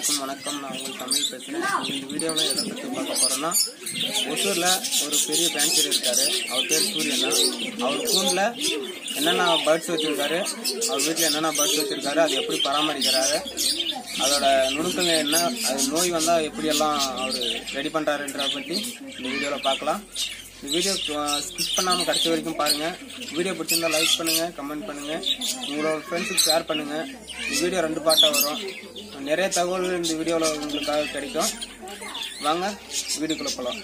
அனைவருக்கும் வணக்கம் நான் உங்கள் தமிழ் பேசுகிறேன் இந்த வீடியோவில் எதை பற்றி பார்க்க போகிறோன்னா ஒசூரில் ஒரு பெரிய பேன்சர் இருக்காரு அவர் பேர் சூரியனா அவர் கூண்டில் என்னென்ன பேர்ட்ஸ் வச்சுருக்காரு அவர் வீட்டில் என்னென்ன பேர்ட்ஸ் வச்சுருக்காரு அது எப்படி பராமரிக்கிறாரு அதோட நுணுக்கங்க என்ன அது நோய் வந்தால் எப்படியெல்லாம் அவர் ரெடி பண்ணுறாருன்றத பற்றி இந்த வீடியோவில் பார்க்கலாம் இந்த வீடியோ ஸ்கிப் பண்ணாமல் கடைசி வரைக்கும் பாருங்கள் வீடியோ பிடிச்சிருந்தா லைக் பண்ணுங்கள் கமெண்ட் பண்ணுங்கள் உங்களோட ஃப்ரெண்ட்ஸுக்கு ஷேர் பண்ணுங்கள் இந்த வீடியோ ரெண்டு பாட்டாக வரும் நிறைய தகவல்கள் இந்த வீடியோவில் உங்களுக்காக கிடைக்கும் வாங்க வீடியோக்குள்ளே போகலாம்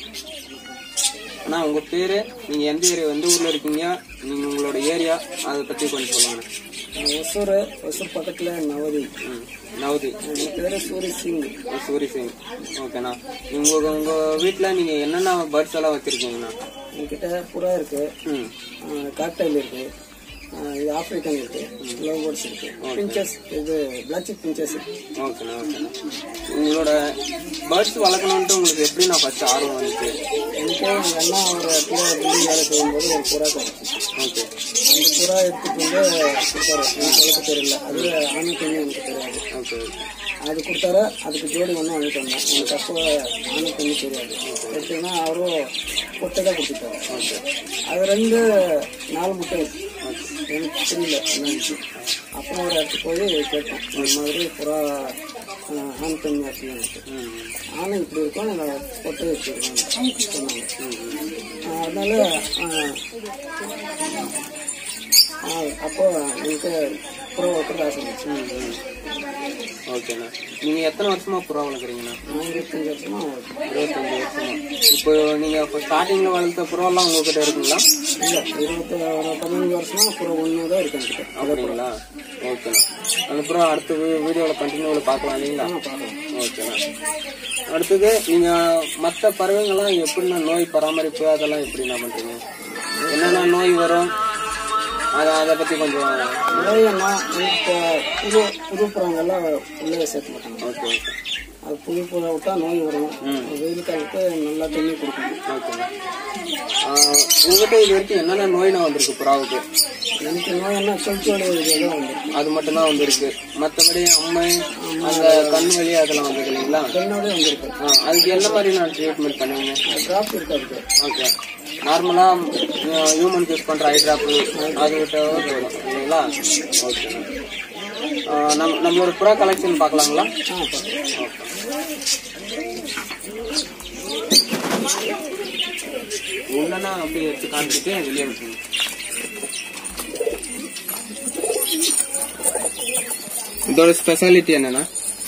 அண்ணா உங்கள் பேர் நீங்கள் எந்த ஏரியா எந்த ஊரில் இருக்கீங்க நீங்கள் உங்களோட ஏரியா அதை பற்றி கொஞ்சம் சொல்லுங்க ஒசூர் ஒசூர் பக்கத்துல நவதி ம் நவதி என் பேரு சூரி சிங் சூரி சிங் ஓகேண்ணா உங்கள் உங்கள் வீட்டில் நீங்கள் என்னென்ன பேர்ட்ஸ் எல்லாம் வச்சுருக்கீங்கண்ணா என்கிட்ட புறா இருக்கு ம் காக்டைல் இருக்கு ஆஹ் இது ஆப்பிரிக்கன் இருக்கு லவ் பேர்ட்ஸ் இருக்கு பிஞ்சஸ் இது பிளாக் சிப் பிஞ்சஸ் ஓகேண்ணா ஓகேண்ணா உங்களோட பேர்ட்ஸ் வளர்க்கணுன்ட்டு உங்களுக்கு எப்படி நான் ஃபர்ஸ்ட் ஆர்வம் வந்துச்சு எனக்கு எங்க அண்ணா ஒரு இடத்துல பில்டிங் வேலை செய்யும்போது ஒரு புறா கிடைச்சு ஓகே அந்த புறா எடுத்துட்டு வந்து கொடுத்தாரு எனக்கு வளர்க்க தெரியல அது ஆணு பெண்ணு எனக்கு தெரியாது ஓகே அது கொடுத்தாரு அதுக்கு ஜோடி ஒன்றும் வாங்கிட்டு வந்தேன் எனக்கு அப்போ ஆணு பெண்ணு தெரியாது எடுத்தீங்கன்னா அவரும் கொட்டை தான் கொடுத்துட்டாரு ஓகே அது ரெண்டு நாலு முட்டை எனக்கு தெரியல என்னன்னு அப்புறம் ஒரு இடத்துக்கு போய் கேட்டேன் இந்த மாதிரி புறா ஆஹ், ஆண் பெண் அப்படின்னு ம் ஆணை இப்படி இருக்கும் நான் கொட்டை வச்சிருக்கேன் சொன்னாங்க ஆஹ், அதனால ஆஹ், ஆஹ், அப்போ எனக்கு புறா வைக்கிறது ஆசை இருந்துச்சு ம் ம் ஓகேண்ணா நீங்கள் எத்தனை வருஷமா புறா வளர்க்குறீங்கண்ணா நான் இருபத்தஞ்சு வருஷமா வளர்க்கிறேன். இருபத்தஞ்சு வருஷமா இப்போ நீங்கள் இப்போ ஸ்டார்டிங்கில் வளர்த்த புறாலாம் உங்ககிட்ட இருக்குங்களா இல்ல இருபத்தி ஒரு பதினஞ்சு வருஷமா புறா ஒன்று தான் இருக்கு என்கிட்ட அப்படிங்களா ஓகேண்ணா அந்த புறா அடுத்த வீடியோவில் கண்டினியூவில் பார்க்கலாம் இல்லைங்களா நான் பார்க்கலாம் ஓகேண்ணா அடுத்தது நீங்கள் மற்ற பறவைங்கள்லாம் எப்படிண்ணா நோய் பராமரிப்பு அதெல்லாம் எப்படிண்ணா பண்ணுறீங்க என்னென்ன நோய் வரும் அதை அதை பற்றி கொஞ்சம் நோயன்னா இப்போ புது புது புறாங்கெல்லாம் உள்ளே சேர்க்க மாட்டாங்க ஓகே ஓகே அது புது புறா விட்டா நோய் வரும் வெயில் காலத்து நல்லா தண்ணி கொடுக்கணும் ஓகேண்ணா உங்கள்கிட்ட இது வரைக்கும் என்னென்ன நோய்னா வந்திருக்கு புறாவுக்கு எனக்கு நோயன்னா சொல்லிச்சோட இதெல்லாம் வந்துருக்கு அது மட்டும்தான் வந்திருக்கு மற்றபடி அம்மை அந்த கண் வலி அதெல்லாம் வந்தது இல்லைங்களா பெண்ணோடய வந்திருக்கு ஆ, அதுக்கு என்ன மாதிரி நான் ட்ரீட்மெண்ட் பண்ணுவீங்க டிராப் இருக்காது ஓகே நார்மலாக ஹியூமன் யூஸ் பண்ணுற ஐ ட்ராப்பு அது விட்டு போயிடும் இல்லைங்களா ஓகே நம் நம்மளோட புறா கலெக்ஷன் பார்க்கலாங்களா ஆ பார்க்கலாம் உள்ளனா அப்படியே எடுத்து காமிச்சிட்டு வெளியே விட்டுருங்க இதோட ஸ்பெஷாலிட்டி என்னன்னா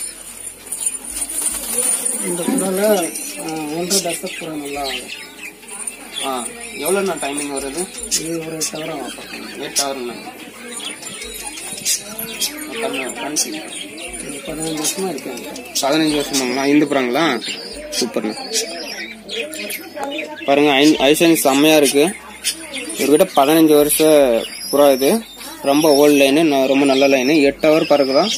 இந்த புறால ஆ, ஒன்றரை தசை புறா நல்லா ஆகும் ஆ எவ்வளோண்ணா டைமிங் வருது இது ஒரு தவிர பார்க்கலாம் எயிட் ஹவர்ண்ணா கண்ணு கண் இது பதினஞ்சு வருஷமா இருக்கு என்கிட்ட. பதினஞ்சு வருஷமாங்களா இந்த புறாங்களா சூப்பர்ண்ணா பாருங்க ஐ ஐசன் செம்மையா இருக்கு இவர்கிட்ட பதினஞ்சு வருஷ புறா இது ரொம்ப ஓல்டு லைனு ரொம்ப நல்ல லைனு எட்டு ஹவர் பறக்குதான்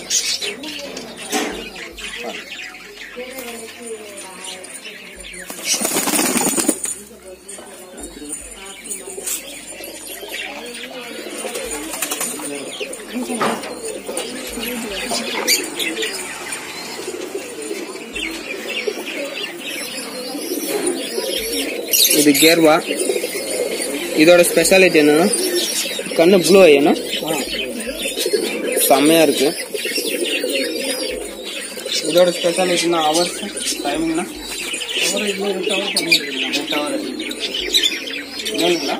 இது கேர்வா இதோட ஸ்பெஷாலிட்டி என்னன்னா கண்ணு ப்ளூ ஐயனா ஆ செம்மையா இருக்கு இதோட ஸ்பெஷாலிட்டினா ஹவர்ஸ் டைமிங்னா ஒரு இது ஒரு தவிர பண்ணிருக்கீங்க எட்டு ஹவர் மேலுங்களா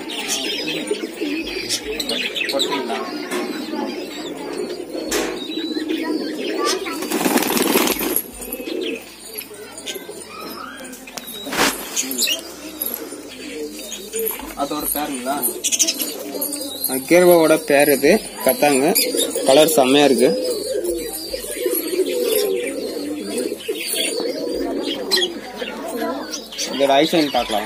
போட்டீங்களா அதோட பேருங்களா கேர்வாவோட பேர் இது கத்தாங்க கலர் செம்மையா இருக்கு இதோட ஐசைன் பார்க்கலாம்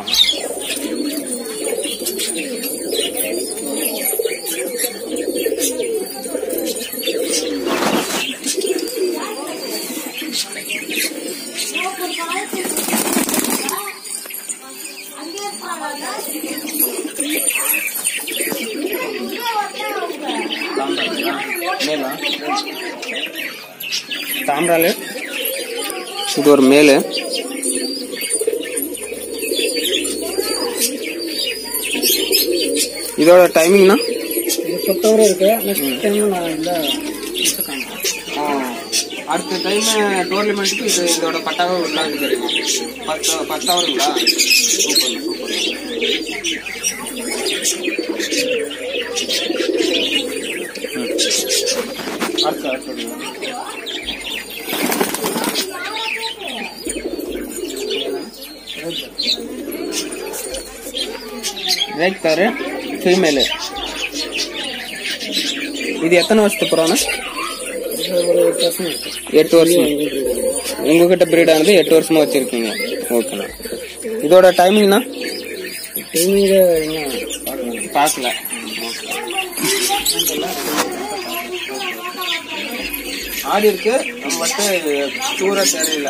மேலா தாம்ராலு இது ஒரு மேலு இதோட டைமிங்னா இது பொறுத்தவரை இருக்கு நெக்ஸ்ட் டைம் நான் இல்லை கொடுத்து காமிக்கிறேன். அடுத்த டைம் டோர்னமெண்ட்டுக்கு இது இதோட பட்டாவை விளையாண்டு தருங்க பத்து பத்து ஹவருங்களா சூப்பர் சூப்பர் அடுத்து அடுத்து ரெட் கரு ஃபீமேலு இது எத்தனை வருஷத்து புறாண்ணா இது ஒரு பர்சன் இருக்கு எட்டு வருஷம் உங்ககிட்ட பிரீட் ஆனது எட்டு வருஷமா வச்சிருக்கீங்க ஓகேண்ணா இதோட டைமிங்னா டைமிங்க இன்னும் பார்க்கலாம் பார்க்கல ஆடி இருக்கு நம்ம மட்டும் தூர தெரியல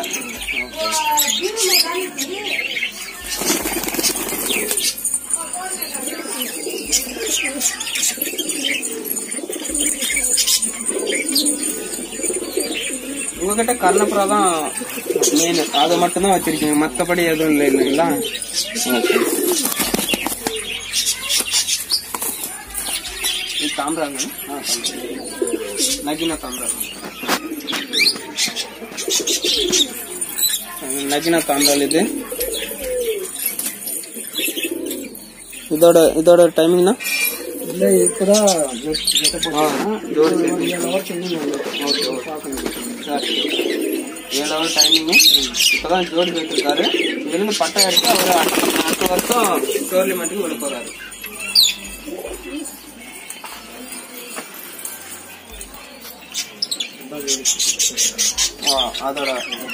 உங்ககிட்ட கர்ணப்புறா தான் மெயின் அதை மட்டும் தான் வச்சிருக்கீங்க மற்றபடி எதுவும் இல்லை இல்லைங்களா ஓகே இது தாமிராங்க ஆ நகினா தாமிரா நகினா தாமிரால் இது இதோட இதோட டைமிங்னா இல்லை இப்போதான் கெட்ட ஆ, ஜோடி போட்டு சேர்த்து. ஏழு ஹவர் சொன்னீங்க ஓகே ஓகே பார்க்கணும் சரி ஏழு ஹவர் டைமிங்கு இப்போதான் ஜோடி போயிட்டுருக்காரு இதுலேருந்து பட்டை எடுத்து அவர் அடுத்த வருஷம் டோர்னமெண்ட்டுக்கு விட போகிறாரு ஆ அதோட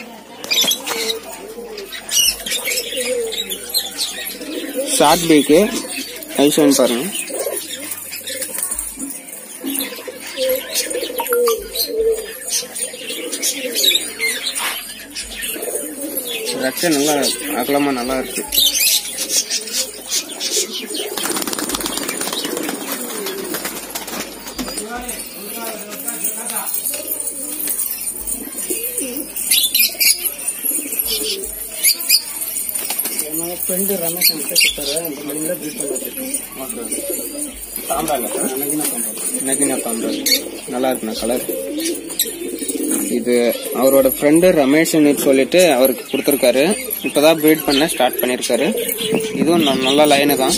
ஷார்ட் பீக்கு ஐஷன் பாருங்க ரெக்கை நல்லா அகலமா நல்லா இருக்கு என்னோட ஃப்ரெண்டு ரமேஷ் என்கிட்ட கொடுத்தாரு அந்த மணியில் பில் பண்ணி வச்சிருக்கேன் தாம்பால நகினா பண்ணுறேன் நகினா தாம்பால் நல்லா இருக்குண்ணா கலர் இது அவரோட ஃப்ரெண்டு ரமேஷ்னு சொல்லிட்டு அவருக்கு கொடுத்துருக்காரு இப்பதான் ப்ரீட் பண்ண ஸ்டார்ட் பண்ணியிருக்காரு இதுவும் ந- நல்ல லைனு தான்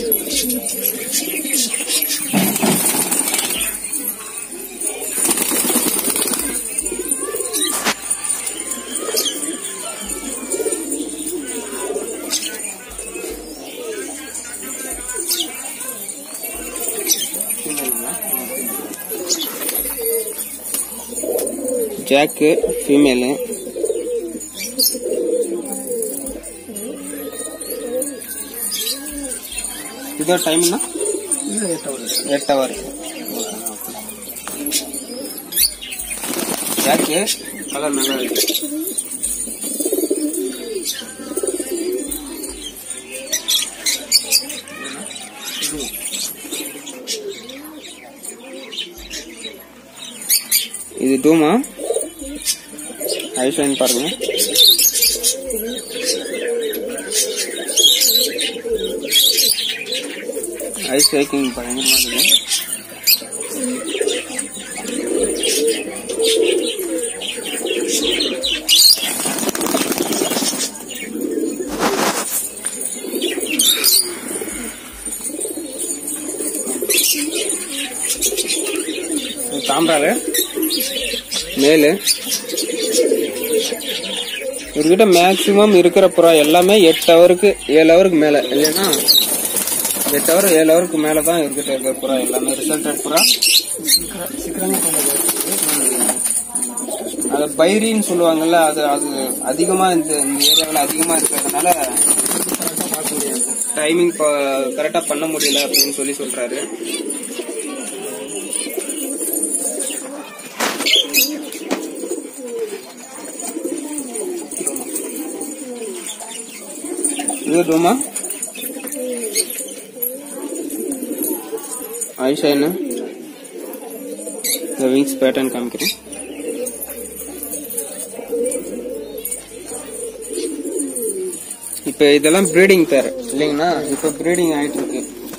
ஜாக்கு ஃபீமேலு இதோ டைம்னா இல்லை எட்டு ஹவர் எட்டு ஹவர் ஜாக்கு கலர் நல்லா இருக்கு இது டூமா ஐஷைன் பாருங்க ஐஸ் வேக்கிங் பயங்கரமா இருக்குது இது தாம்பாரு மேலு இவர்கிட்ட மேக்சிமம் இருக்கிற புறா எல்லாமே எட்டு ஹவருக்கு ஏழு ஹவருக்கு மேல இல்லைன்னா எட்டு ஹவர் ஏழு ஹவருக்கு மேல தான் இவர்கிட்ட இருக்கிற புறா எல்லாமே ரிசல்டட் புறா சீக்கிரம் சீக்கிரமே பண்ணுறது அது பைரின்னு சொல்லுவாங்கல்ல அது அது அதிகமா இந்த இந்த ஏரியாவில் அதிகமா இருக்கிறதுனால கரெக்டாக பார்க்க முடியாது டைமிங் கரெக்டா பண்ண முடியல அப்படின்னு சொல்லி சொல்றாரு இது டூமா ஐஷைனு இந்த விங்ஸ் பேட்டர்ன் காமிக்கிறேன் இப்ப இதெல்லாம் ப்ரீடிங் பேர் இல்லைங்களா இப்ப ப்ரீடிங் ஆயிட்டு இருக்கு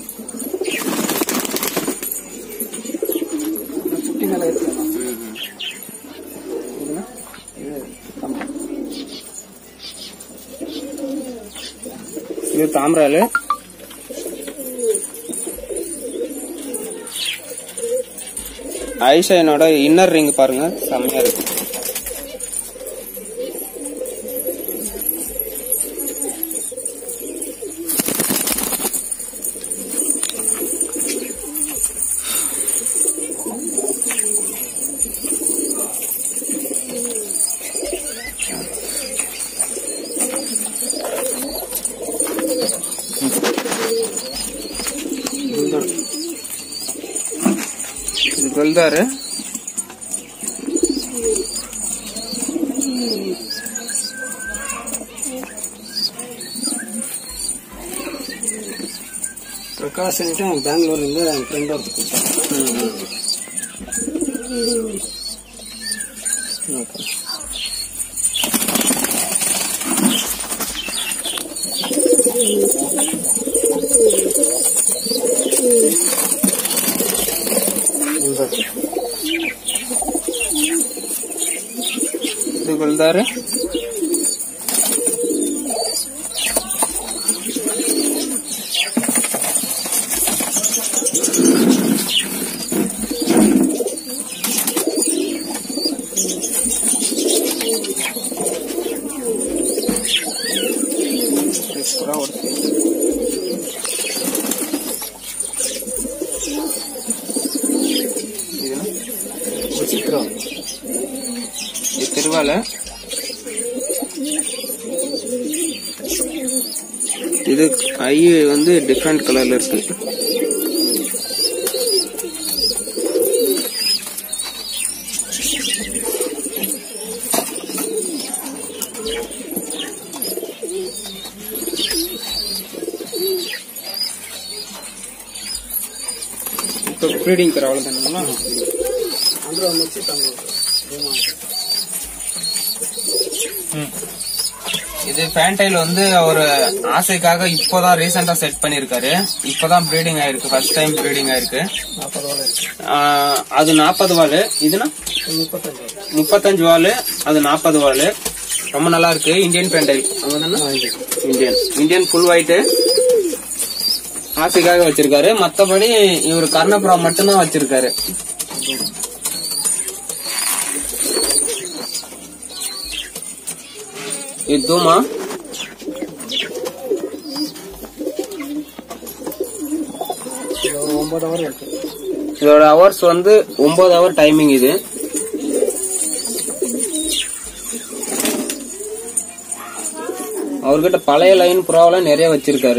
குட்டி மேல இருக்கு இதுனா இது ஆமா இது தாமராலு ஐஷா என்னோட இன்னர் ரிங் பாருங்க செம்மையா இருக்கு இது கொல்தாரு பிரகாஷ் பெங்களூர்ல இருந்து என் ஃப்ரெண்ட் ஒருத்தர் கொடுத்தாங்க இது கொல்தாரு புறா ஓடுது. இதுனா சித்திரம் இது திருவால இது ஐ வந்து டிஃப்ரெண்ட் கலர்ல இருக்கு இப்போ ப்ரீடிங் தர அவ்வளோதானுங்களா అందులో వచ్చి తను இது ஃபேன்டைல் வந்து அவர் ஆசைக்காக இப்போதான் ரீசெண்டா செட் பண்ணிருக்காரு இப்போதான் ப்ரீடிங் ஆயிருக்கு ஃபர்ஸ்ட் டைம் ப்ரீடிங் ஆயிருக்கு నాపది వాళ్ళు ஆஹ் அது நாற்பது வால் இதுனா ముప్పై முப்பத்தஞ்சு வால் அது நாற்பது வால் ரொம்ப நல்லா இருக்கு இந்தியன் ஃபேன்டைல் அங்கதானே இந்தியன் இந்தியன் ஃபுல் ஒயிட் ஆசைக்காக வச்சிருக்காரு மத்தபடி இவர் கர்ணபுரம் மட்டும்தான் வச்சிருக்காரு இது தூமா ಒಂಬತ್ತು ಅವರ್ ಹೇಳ್ತೀವಿ இதோட ஹவர்ஸ் வந்து ஒன்பது ஹவர் டைமிங் இது அவர்கிட்ட பழைய லைன் புறாவெல்லாம் நிறைய வச்சிருக்காரு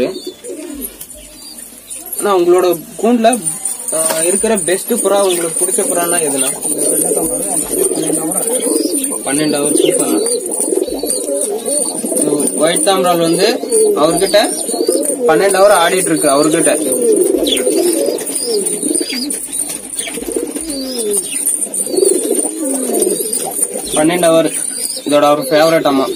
ஆனா உங்களோட கூண்டுல ஆஹ், இருக்கிற பெஸ்ட் புறா உங்களுக்கு பிடிச்ச புறான்னா எதுனா பன்னெண்டு ஹவர் சூப்பர் ஒயிட் தாம்ரால் வந்து அவர்கிட்ட பன்னெண்டு ஹவர் ஆடிட்டு இருக்கு அவர்கிட்ட பன்னெண்டு ஹவர் இதோட அவர் ஃபேவரட் அம்மா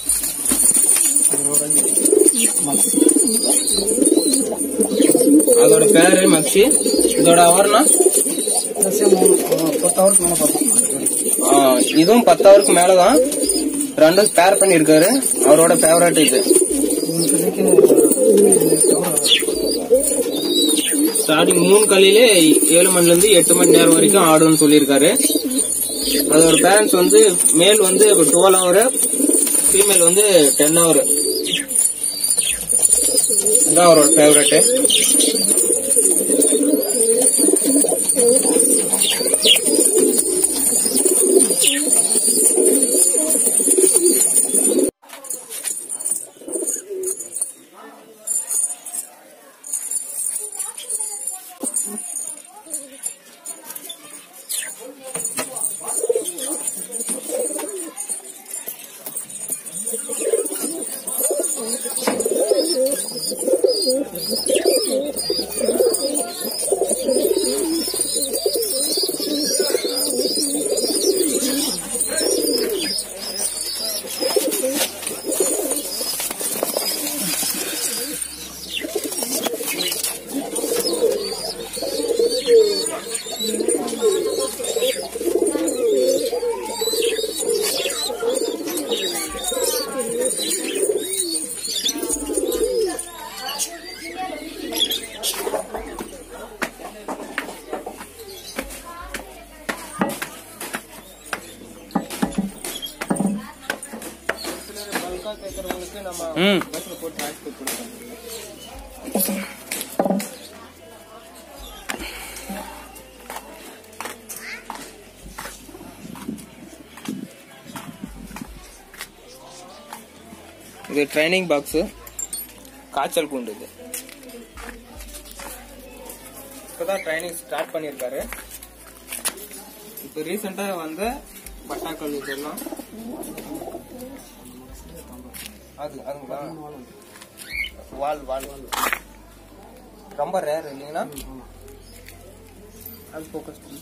அதோட பேரு மக்ஷி இதோட ஹவர்னா பத்து அவருக்கு மேலே பார்ப்போம் ஆஹ், இதுவும் பத்து ஹவருக்கு மேலதான் ரெண்டும் பேர் பண்ணிருக்காரு அவரோட ஃபேவரட் இது ஸ்டார்டிங் மூணு காலையிலே ஏழு மணில இருந்து எட்டு மணி நேரம் வரைக்கும் ஆடும்னு சொல்லியிருக்காரு அதோட பேரண்ட்ஸ் வந்து மேல் வந்து டுவெல் ஹவர் ஃபீமேல் வந்து டென் ஹவர் இதான் அவரோட ஃபேவரட் ம் பஸ்ஸில் போட்டு டிரான்ஸ்போர்ட் கொடுத்தாங்க இது ட்ரைனிங் பாக்ஸு காய்ச்சல் கூண்டு இது இப்போதான் ட்ரைனிங் ஸ்டார்ட் பண்ணியிருக்காரு இப்போ ரீசெண்டாக வந்த பட்டாக்கள் இதெல்லாம் அது அதுங்களா வால் வால் ரொம்ப ரேர் இல்லைங்களா அது ஃபோக்கஸ் பண்ணு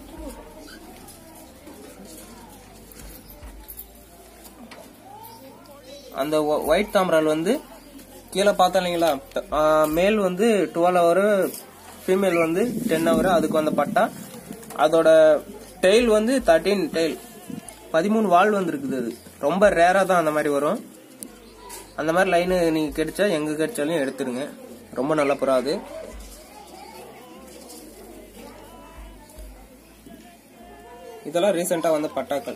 அந்த ஒயிட் தாமரால் வந்து கீழே பார்த்தோம் இல்லைங்களா மேல் வந்து டுவெல் ஹவர் ஃபீமேல் வந்து டென் ஹவர் அதுக்கு வந்த பட்டா அதோட டெய்ல் வந்து தேர்ட்டீன் டெய்ல் பதிமூணு வால் வந்துருக்குது அது ரொம்ப ரேராக தான் அந்த மாதிரி வரும் அந்த மாதிரி லைனு நீங்கள் கிடைச்சா எங்கே கிடைச்சாலும் எடுத்துருங்க ரொம்ப நல்ல புறா அது இதெல்லாம் ரீசெண்டாக வந்த பட்டாக்கள்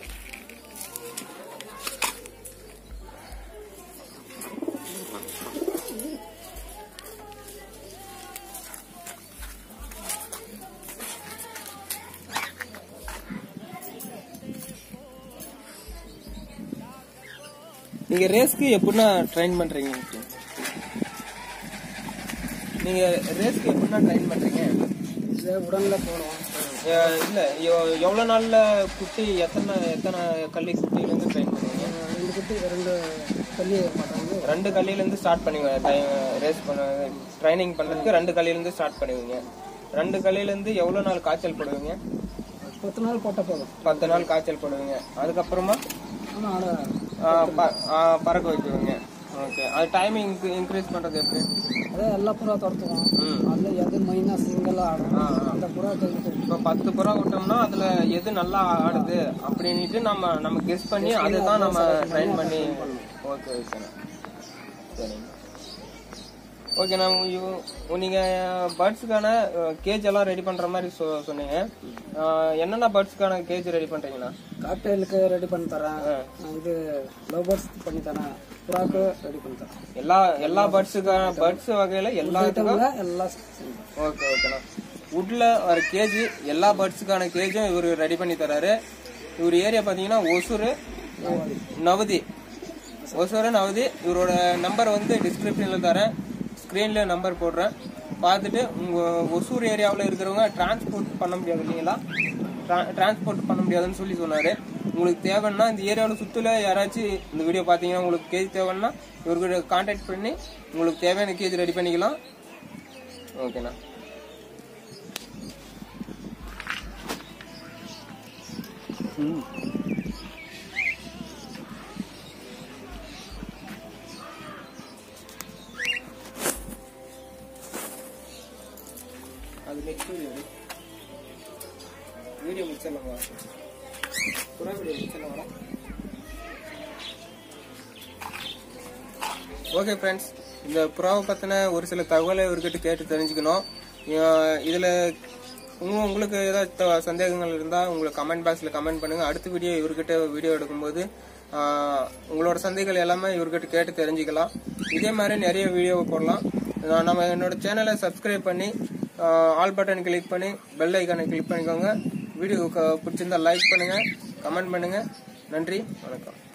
நீங்க ரேஸ்க்கு எப்படின்னா ட்ரெயின் பண்றீங்க நீங்க ரேஸ்க்கு எப்படின்னா ட்ரெயின் பண்றீங்க இது உடனில் போகணும் அஹ் இல்ல எவ்- எவ்வளவு நாள்ல குட்டி எத்தனை எத்தனை கள்ளி குட்டில இருந்து ட்ரெயின் பண்ணுவீங்க ரெண்டு குட்டி ரெண்டு பள்ளி மாட்டாங்க ரெண்டு கல்லில இருந்து ஸ்டார்ட் பண்ணுவீங்க ரேஸ் பண்ண ட்ரைனிங் பண்றதுக்கு ரெண்டு கல்லில இருந்து ஸ்டார்ட் பண்ணுவீங்க ரெண்டு கல்லில இருந்து எவ்வளவு நாள் காய்ச்சல் போடுவீங்க பத்து நாள் போட்டால் போதும் பத்து நாள் காய்ச்சல் போடுவீங்க அதுக்கப்புறமா ஆனால் ஆட ஆஹ் ப- ஆஹ் பறக்க வைக்குவீங்க ஓகே அது டைமிங் இன்க்ரீஸ் பண்றது எப்படி அதே எல்லா புறா துரத்துவோம் ம் அதில் எது மெயினாக சிங்கிளாக ஆடும் ஆ, ஆ. அந்த புறா தெரிஞ்சு இப்போ பத்து புறா விட்டோம்னா அதுல எது நல்லா ஆடுது அப்படின்ட்டு நம்ம நம்ம கெஸ் பண்ணி அதை தான் நம்ம ட்ரைன் பண்ணி ஓகே ஓகேண்ணா சரிங்க ஓகேண்ணா உ- நீங்க பேர்ட்ஸுக்கான கேஜ் எல்லாம் ரெடி பண்ற மாதிரி சொ- சொன்னீங்க அஹ், என்னென்ன பேர்ட்ஸுக்கான கேஜ் ரெடி பண்றீங்கண்ணா காக்டெயிலுக்கு ரெடி பண்ணி தரேன் நான் இது லவ் பேர்ட்ஸ் பண்ணி தரேன் புறாக்கு ரெடி பண்ணி தரேன் எல்லா எல்லா பேர்ட்ஸுக்கான பேர்ட்ஸ் வகையில எல்லாத்துக்கும் ஐட்டம்ல எல்லாம் செஞ்சு ஓகே ஓகேண்ணா வுட்ல ஒரு கேஜ் எல்லா பேர்ட்ஸுக்கான கேஜும் இவர் ரெடி பண்ணி தராரு இவர் ஏரியா பார்த்தீங்கன்னா ஒசூர் நவதி ஒசூர் நவதி இவரோட நம்பர் வந்து டிஸ்கிரிப்ஷனில் தரேன் ஸ்க்ரீனில் நம்பர் போடுறேன் பார்த்துட்டு உங்கள் ஒசூர் ஏரியாவில் இருக்கிறவங்க டிரான்ஸ்போர்ட் பண்ண முடியாது இல்லைங்களா டிரான்ஸ்போர்ட் பண்ண முடியாதுன்னு சொல்லி சொன்னார் உங்களுக்கு தேவைன்னா இந்த ஏரியாவில் சுற்றில யாராச்சும் இந்த வீடியோ பார்த்தீங்கன்னா உங்களுக்கு கேஜ் தேவைன்னா இவர்கிட்ட கான்டாக்ட் பண்ணி உங்களுக்கு தேவையான கேஜ் ரெடி பண்ணிக்கலாம் ஓகேண்ணா அது நெக்ஸ்ட் வீடியோ வீடியோ முடிச்சிடலாமா புறா வீடியோ முடிச்சிடலாமா ஓகே ஃப்ரெண்ட்ஸ் இந்த புறாவை பற்றின ஒரு சில தகவலை இவர்கிட்ட கேட்டு தெரிஞ்சுக்கணும் அஹ் இதுல உங்க- உங்களுக்கு ஏதாவது த- சந்தேகங்கள் இருந்தால் உங்களுக்கு கமெண்ட் பாக்ஸில் கமெண்ட் பண்ணுங்க அடுத்த வீடியோ இவர்கிட்ட வீடியோ எடுக்கும்போது அஹ், உங்களோட சந்தேகங்கள் எல்லாமே இவர்கிட்ட கேட்டு தெரிஞ்சுக்கலாம் இதே மாதிரி நிறைய வீடியோ போடலாம் நான் நம்ம என்னோட சேனலை சப்ஸ்கிரைப் பண்ணி ஆல் பட்டன் கிளிக் பண்ணி பெல் ஐக்கானை கிளிக் பண்ணிக்கோங்க வீடியோ பிடிச்சிருந்தா லைக் பண்ணுங்க கமெண்ட் பண்ணுங்க நன்றி வணக்கம்